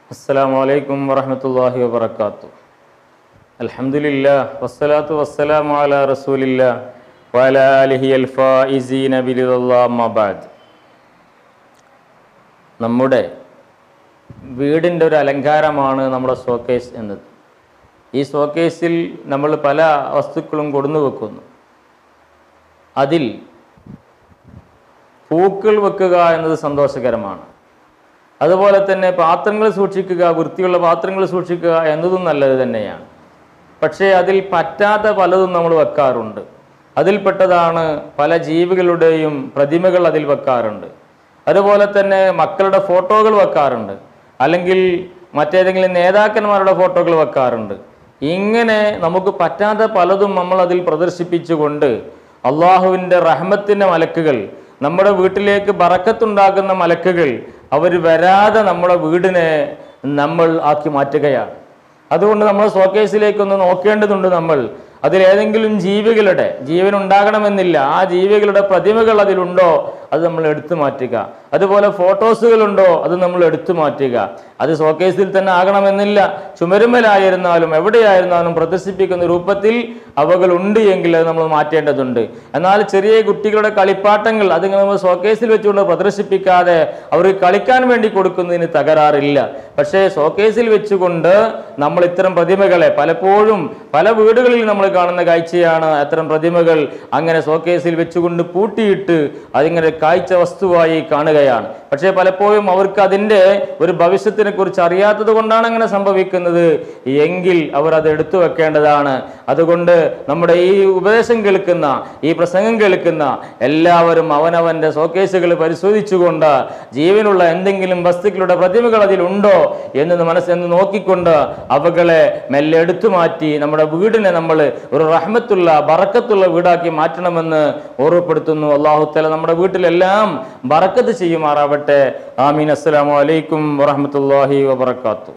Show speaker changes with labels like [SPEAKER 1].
[SPEAKER 1] السلام عليكم ورحمة الله وبركاته الحمد لله والصلاة والسلام على رسول الله وعلى آله الفائزين برضا الله أما بعد നമ്മുടെ വീടിൻ്റെ ഒരു അലങ്കാരമാണ് നമ്മുടെ ഷോക്കേസ് എന്നത് ഈ ഷോക്കേസിൽ നമ്മൾ പല വസ്തുക്കളും കൊടുന്നു വെക്കുന്നു അതിൽ പൂക്കൾ വെക്കുക എന്നത് സന്തോഷകരമാണ് അതുപോലെ തന്നെ പാത്രങ്ങൾ സൂക്ഷിക്കുക വൃത്തിയുള്ള പാത്രങ്ങൾ സൂക്ഷിക്കുക എന്നതും നല്ലത് തന്നെയാണ് പക്ഷേ അതിൽ പറ്റാത്ത പലതും നമ്മൾ വെക്കാറുണ്ട് അതിൽപ്പെട്ടതാണ് പല ജീവികളുടെയും പ്രതിമകൾ അതിൽ വെക്കാറുണ്ട് അതുപോലെ തന്നെ മക്കളുടെ ഫോട്ടോകൾ വെക്കാറുണ്ട് അല്ലെങ്കിൽ മറ്റേതെങ്കിലും നേതാക്കന്മാരുടെ ഫോട്ടോകൾ വെക്കാറുണ്ട് ഇങ്ങനെ നമുക്ക് പറ്റാത്ത പലതും നമ്മൾ അതിൽ പ്രദർശിപ്പിച്ചുകൊണ്ട് അള്ളാഹുവിൻ്റെ റഹ്മത്തിൻ്റെ മലക്കുകൾ നമ്മുടെ വീട്ടിലേക്ക് ബറക്കത്തുണ്ടാക്കുന്ന മലക്കുകൾ അവർ വരാതെ നമ്മുടെ വീടിനെ നമ്മൾ ആക്കി മാറ്റുകയാണ് അതുകൊണ്ട് നമ്മൾ ഷോക്കേസിലേക്കൊന്ന് നോക്കേണ്ടതുണ്ട് നമ്മൾ അതിലേതെങ്കിലും ജീവികളുടെ ജീവൻ ഉണ്ടാകണമെന്നില്ല ആ ജീവികളുടെ പ്രതിമകൾ അതിലുണ്ടോ അത് നമ്മൾ എടുത്തു മാറ്റുക അതുപോലെ ഫോട്ടോസുകളുണ്ടോ അത് നമ്മൾ എടുത്തു മാറ്റുക അത് ഷോക്കേസിൽ തന്നെ ആകണമെന്നില്ല ചുമരുമലായിരുന്നാലും എവിടെയായിരുന്നാലും പ്രദർശിപ്പിക്കുന്ന രൂപത്തിൽ അവകൾ ഉണ്ട് എങ്കിൽ അത് നമ്മൾ മാറ്റേണ്ടതുണ്ട് എന്നാൽ ചെറിയ കുട്ടികളുടെ കളിപ്പാട്ടങ്ങൾ അത് നമ്മൾ ഷോക്കേസിൽ വെച്ചുകൊണ്ട് പ്രദർശിപ്പിക്കാതെ അവർക്ക് കളിക്കാൻ വേണ്ടി കൊടുക്കുന്നതിന് തകരാറില്ല പക്ഷേ ഷോക്കേസിൽ വെച്ചുകൊണ്ട് നമ്മൾ ഇത്തരം പ്രതിമകളെ പലപ്പോഴും പല വീടുകളിൽ നമ്മൾ കാണുന്ന കാഴ്ചയാണ് അത്തരം പ്രതിമകൾ അങ്ങനെ ഷോക്കേസിൽ വെച്ചുകൊണ്ട് പൂട്ടിയിട്ട് അതിങ്ങനെ കാഴ്ച വസ്തുവായി കാണുകയാണ് പക്ഷേ പലപ്പോഴും അവർക്ക് അതിൻ്റെ ഒരു ഭവിഷ്യത്തിനെ കുറിച്ച് അറിയാത്തത് കൊണ്ടാണ് അങ്ങനെ സംഭവിക്കുന്നത് എങ്കിൽ അവർ അത് എടുത്തു വെക്കേണ്ടതാണ് അതുകൊണ്ട് നമ്മുടെ ഈ ഉപദേശം കേൾക്കുന്ന ഈ പ്രസംഗം കേൾക്കുന്ന എല്ലാവരും അവനവൻ്റെ ഷോക്കേസുകൾ പരിശോധിച്ചുകൊണ്ട് ജീവനുള്ള എന്തെങ്കിലും വസ്തുക്കളുടെ പ്രതിമകൾ അതിലുണ്ടോ എന്ന് മനസ്സെന്ന് നോക്കിക്കൊണ്ട് അവകളെ മെല്ലെ എടുത്തു മാറ്റി നമ്മുടെ വീടിനെ നമ്മൾ ഒരു റഹ്മത്തുള്ള ബറക്കത്തുള്ള വീടാക്കി മാറ്റണമെന്ന് ഓർമ്മപ്പെടുത്തുന്നു അള്ളാഹുത്തല നമ്മുടെ വീട്ടിലെല്ലാം ബറക്കത്ത് ചെയ്യുമാറാവട്ടെ ആമീൻ അസ്സലാമു അലൈക്കും വറഹമത്തല്ലാഹി വബർക്കാത്തു